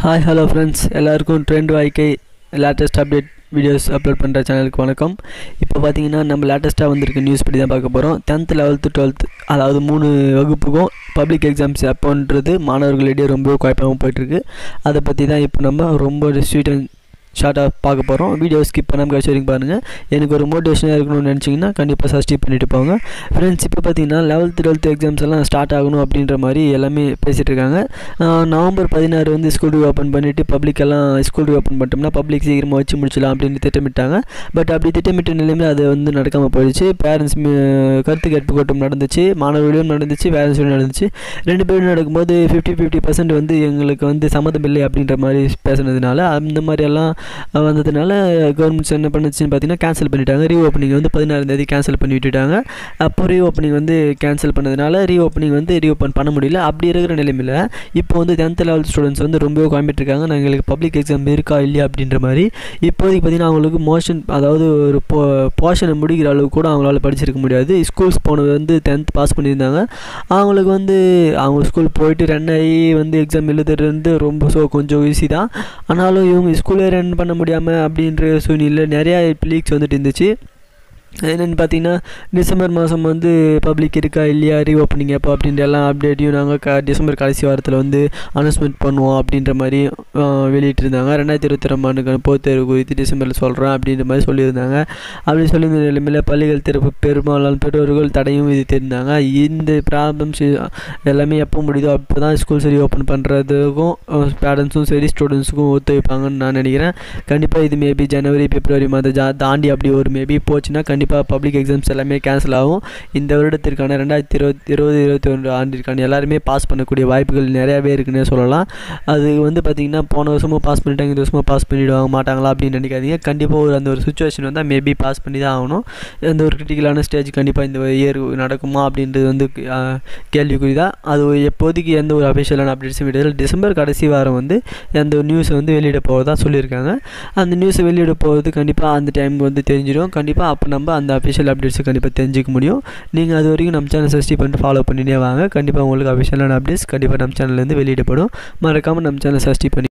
hi hello friends எல்லாருக்கும் trend வாய்க்கை latest update videos upload பண்ணுற சேனலுக்கு வணக்கம் இப்போ பார்த்தீங்கன்னா நம்ம லேட்டஸ்ட்டாக வந்திருக்க நியூஸ் படி தான் பார்க்க போகிறோம் டென்த்து லெவல்த்து டுவெல்த்து அதாவது மூணு வகுப்புக்கும் பப்ளிக் எக்ஸாம்ஸ் எப்போன்றது மாணவர்களிடையே ரொம்ப குழப்பமாக போயிட்டுருக்கு அதை பற்றி தான் இப்போ நம்ம ரொம்ப ஸ்வீட் அண்ட் ஷார்ட்டாக பார்க்க போகிறோம் வீடியோ ஸ்கிப் பண்ணாமல் கடைசி வரைக்கும் பாருங்கள் எனக்கு ஒரு மோட்டிவேஷனாக இருக்கணும்னு நினச்சிங்கன்னா கண்டிப்பாக சப்ஸ்கிரைப் பண்ணிட்டு போங்க ஃப்ரெண்ட்ஸ் இப்போ பார்த்தீங்கன்னா லெவல்த்து டுவெல்த்து எக்ஸாம்ஸ் எல்லாம் ஸ்டார்ட் ஆகணும் அப்படின்ற மாதிரி எல்லாமே பேசிகிட்டு இருக்காங்க ஆஹ் நவம்பர் பதினாறு வந்து ஸ்கூல் ஓப்பன் பண்ணிவிட்டு பப்ளிக் எல்லாம் ஸ்கூல் ஓப்பன் பண்ணிட்டோம்னா பப்ளிக் சீக்கிரமாக வச்சு முடிச்சிடலாம் அப்படின்னு திட்டமிட்டாங்க பட் அப்படி திட்டமிட்ட நிலைமையில் அது வந்து நடக்காமல் போயிடுச்சு பேரண்ட்ஸ் கருத்து கேட்பு கூட்டம் நடந்துச்சு மாணவர்களும் நடந்துச்சு பேரண்ட்ஸும் நடந்துச்சு ரெண்டு பேரும் நடக்கும்போது ஃபிஃப்டி ஃபிஃப்டி பர்சன்ட் வந்து எங்களுக்கு வந்து சம்மதம் இல்லை அப்படின்ற மாதிரி பேசுனதுனால அந்த மாதிரி எல்லாம் வந்ததுனால கவர்மெண்ட்ஸ் என்ன பண்ணுச்சுன்னு பார்த்தீங்கன்னா கேன்சல் பண்ணிட்டாங்க ரீ ஓப்பனிங் வந்து பதினாறாம் தேதி கேன்சல் பண்ணி விட்டுட்டாங்க அப்போ ரீ ஓப்பனிங் வந்து கேன்சல் பண்ணதுனால ரீ ஓப்பனிங் வந்து ரீ ஓப்பன் பண்ண முடியல அப்படி இருக்கிற நிலைமையில் இப்போ வந்து டென்த் லெவல் ஸ்டூடெண்ட்ஸ் வந்து ரொம்ப குழம்பிட்டுருக்காங்க நான் எங்களுக்கு பப்ளிக் எக்ஸாம் இருக்கா இல்லையா அப்படின்ற மாதிரி இப்போதைக்கு பார்த்தீங்கன்னா அவங்களுக்கு மோஷன் அதாவது ஒரு போ போர்ஷனை முடிக்கிற அளவுக்கு கூட அவங்களால படிச்சிருக்க முடியாது ஸ்கூல்ஸ் போனது வந்து டென்த் பாஸ் பண்ணியிருந்தாங்க அவங்களுக்கு வந்து அவங்க ஸ்கூல் போயிட்டு ரன் ஆகி வந்து எக்ஸாம் எழுதுறது வந்து ரொம்ப ஸோ கொஞ்சம் ஈஸி தான் ஆனாலும் இவங்க ஸ்கூலே ரன் பண்ண முடியாமல் அப்படின்ற சூழ்நிலை நிறையா லீக்ஸ் வந்துட்டு இருந்துச்சு என்னென்னு பார்த்தீங்கன்னா டிசம்பர் மாதம் வந்து பப்ளிக் இருக்கா இல்லையா ரீஓப்பனிங் எப்போ அப்படின்ற எல்லாம் அப்டேட்டையும் நாங்கள் க டிசம்பர் கடைசி வாரத்தில் வந்து அனௌன்ஸ்மெண்ட் பண்ணுவோம் அப்படின்ற மாதிரி வெளியிட்டிருந்தாங்க ரெண்டாயிரத்தி இருபத்தி ரெண்டு ஆண்டுக்கான பொதுத் தேர்வு குறித்து டிசம்பரில் சொல்கிறேன் அப்படின்ற மாதிரி சொல்லியிருந்தாங்க அப்படி சொல்லியிருந்த நிலைமையில் பள்ளிகள் திறப்பு பெரும்பாலான பெற்றோர்கள் தடையும் விதித்திருந்தாங்க இந்த ப்ராப்ளம்ஸ் எல்லாமே எப்போ முடியுதோ அப்போ தான் ஸ்கூல்ஸ் ரீஓப்பன் பண்ணுறதுக்கும் பேரண்ட்ஸும் சரி ஸ்டூடெண்ட்ஸுக்கும் ஒத்துழைப்பாங்கன்னு நான் நினைக்கிறேன் கண்டிப்பாக இது மேபி ஜனவரி பிப்ரவரி மாதம் ஜா தாண்டி அப்படி ஒரு மேபி போச்சுன்னா கண்டிப்பாக பப்ளிக் எக்ஸாம்ஸ் எல்லாமே கேன்சல் ஆகும் இந்த வருடத்திற்கான ரெண்டாயிரத்தி இருபத்தி இருபது இருபத்தி ஒன்று ஆண்டிற்கான எல்லாருமே பாஸ் பண்ணக்கூடிய வாய்ப்புகள் நிறையாவே இருக்குன்னே சொல்லலாம் அது வந்து பார்த்திங்கன்னா போன வருஷமும் பாஸ் பண்ணிட்டாங்க இந்த வருஷமும் பாஸ் பண்ணிவிடுவாங்க மாட்டாங்களா அப்படின்னு நினைக்காதீங்க கண்டிப்பாக ஒரு அந்த ஒரு சுச்சுவேஷன் வந்தால் மேபி பாஸ் பண்ணி தான் ஆகணும் அந்த ஒரு கிரிட்டிக்கலான ஸ்டேஜ் கண்டிப்பாக இந்த இயர் நடக்குமா அப்படின்றது வந்து கேள்விக்குறி தான் அது எப்போதைக்கு எந்த ஒரு அஃபிஷியலான அப்டேட்ஸும் விடல டிசம்பர் கடைசி வாரம் வந்து அந்த நியூஸை வந்து வெளியிட போகிறதா சொல்லியிருக்காங்க அந்த நியூஸை வெளியிட போகிறது கண்டிப்பாக அந்த டைம் வந்து தெரிஞ்சிடும் கண்டிப்பாக அப்போ நம்ம அந்த அஃபிஷியல் அப்டேட்ஸை கண்டிப்பாக தெரிஞ்சிக்க முடியும் நீங்கள் அது வரைக்கும் நம்ம சேனல் சப்ஸ்கிரைப் பண்ணிட்டு ஃபாலோ பண்ணினே வாங்க கண்டிப்பாக உங்களுக்கு அஃபிஷியலான அப்டேட்ஸ் கண்டிப்பாக நம்ம சேனல்லேருந்து வெளியிடப்படும் மறக்காமல் நம்ம சேனல் சப்ஸ்கிரைப் பண்ணி